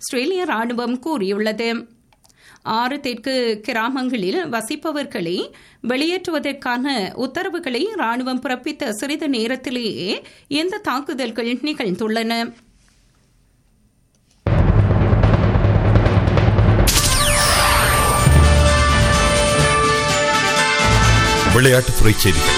ஆஸ்திரேலிய ராணுவம் கூறியுள்ளது ஆறு தெற்கு கிராமங்களில் வசிப்பவர்களை வெளியேற்றுவதற்கான உத்தரவுகளை ராணுவம் பிறப்பித்த சிறிது நேரத்திலேயே இந்த தாக்குதல்கள் நிகழ்ந்துள்ளன விளையாட்டுத்துறை செய்திகள்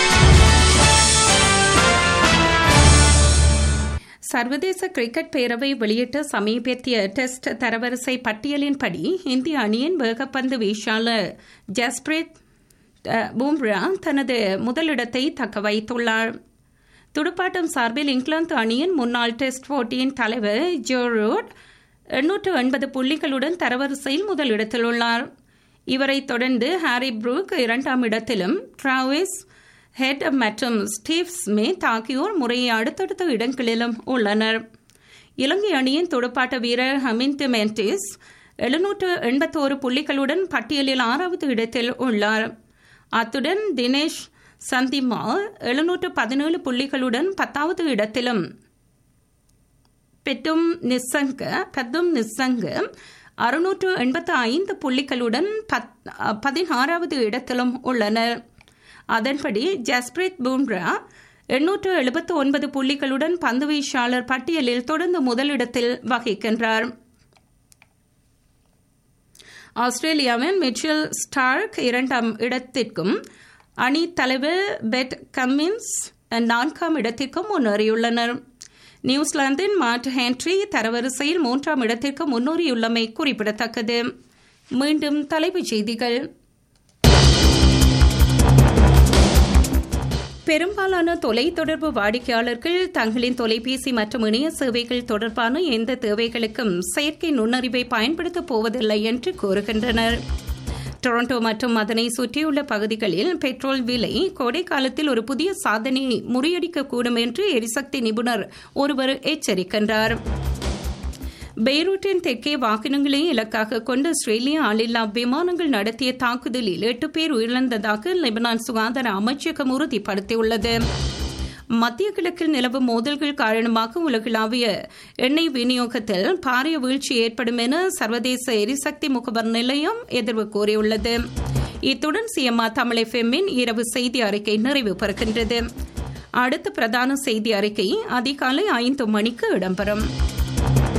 சர்வதேச கிரிக்கெட் பேரவை வெளியிட்ட சமீபத்திய டெஸ்ட் தரவரிசை பட்டியலின்படி இந்திய அணியின் வேகப்பந்து வீச்சாளர் ஜஸ்பிரித் பூம்ரா தனது முதலிடத்தை தக்க வைத்துள்ளார் துடுப்பாட்டம் சார்பில் இங்கிலாந்து அணியின் முன்னாள் டெஸ்ட் போட்டியின் தலைவர் ஜோ ரூட் எண்ணூற்று எண்பது புள்ளிகளுடன் தரவரிசையில் முதலிடத்தில் உள்ளார் இவரைத் தொடர்ந்து ஹாரி புரூக் இரண்டாம் இடத்திலும் டிராவிஸ் ஹெட் மற்றும் ஸ்டீவ் ஸ்மித் ஆகியோர் முறையை அடுத்தடுத்த இடங்களிலும் உள்ளனர் இலங்கை அணியின் துடுப்பாட்ட வீரர் ஹமிந்த் மென்டிஸ் எழுநூற்று எண்பத்தோரு புள்ளிகளுடன் பட்டியலில் ஆறாவது இடத்தில் உள்ளார் அத்துடன் தினேஷ் சந்திமா எழுநூற்று பதினேழு புள்ளிகளுடன் பத்தாவது இடத்திலும் பெட்டும் நிசங்க பெத்தும் நிசங்க அறுநூற்று எண்பத்து ஐந்து புள்ளிகளுடன் பத் பதினாறாவது இடத்திலும் உள்ளனர் அதன்படி ஜஸ்பிரித் பூம்ரா எண்ணூற்று எழுபத்து ஒன்பது புள்ளிகளுடன் பந்து வீச்சாளர் பட்டியலில் தொடர்ந்து முதலிடத்தில் வகிக்கின்றார் ஆஸ்திரேலியாவின் மிச்சல் ஸ்டார்க் இரண்டாம் இடத்திற்கும் அணி தலைவர் பெட் கம்மின்ஸ் நான்காம் இடத்திற்கும் முன்னேறியுள்ளனர் நியூசிலாந்தின் மார்ட் ஹென்ட்ரி தரவரிசையில் மூன்றாம் இடத்திற்கு முன்னேறியுள்ளமை குறிப்பிடத்தக்கது மீண்டும் தலைப்புச் செய்திகள் பெரும்பாலான தொலைத்தொடர்பு வாடிக்கையாளர்கள் தங்களின் தொலைபேசி மற்றும் இணைய சேவைகள் தொடர்பான எந்த தேவைகளுக்கும் செயற்கை நுண்ணறிவை பயன்படுத்தப் போவதில்லை என்று கூறுகின்றனர் டொரண்டோ மற்றும் அதனை சுற்றியுள்ள பகுதிகளில் பெட்ரோல் விலை கோடை காலத்தில் ஒரு புதிய சாதனை முறியடிக்கக்கூடும் என்று எரிசக்தி நிபுணர் ஒருவர் எச்சரிக்கின்றார் பெய்ரூட்டின் தெற்கே வாகனங்களை இலக்காக கொண்டு ஆஸ்திரேலிய ஆளில்லா விமானங்கள் நடத்திய தாக்குதலில் எட்டு பேர் உயிரிழந்ததாக லெபனான் சுகாதார அமைச்சகம் உறுதிப்படுத்தியுள்ளது மத்திய கிழக்கில் நிலவும் மோதல்கள் காரணமாக உலகளாவிய எண்ணெய் விநியோகத்தில் பாரிய வீழ்ச்சி ஏற்படும் என சர்வதேச எரிசக்தி முகவர் நிலையம் எதிர்வு கூறியுள்ளது இத்துடன் சிஎம்ஆ தமிழ் எஃப்எம்மின் இரவு செய்தி அறிக்கை நிறைவு பெறுகின்றது அடுத்த பிரதான செய்தி அறிக்கை அதிகாலை ஐந்து மணிக்கு இடம்பெறும்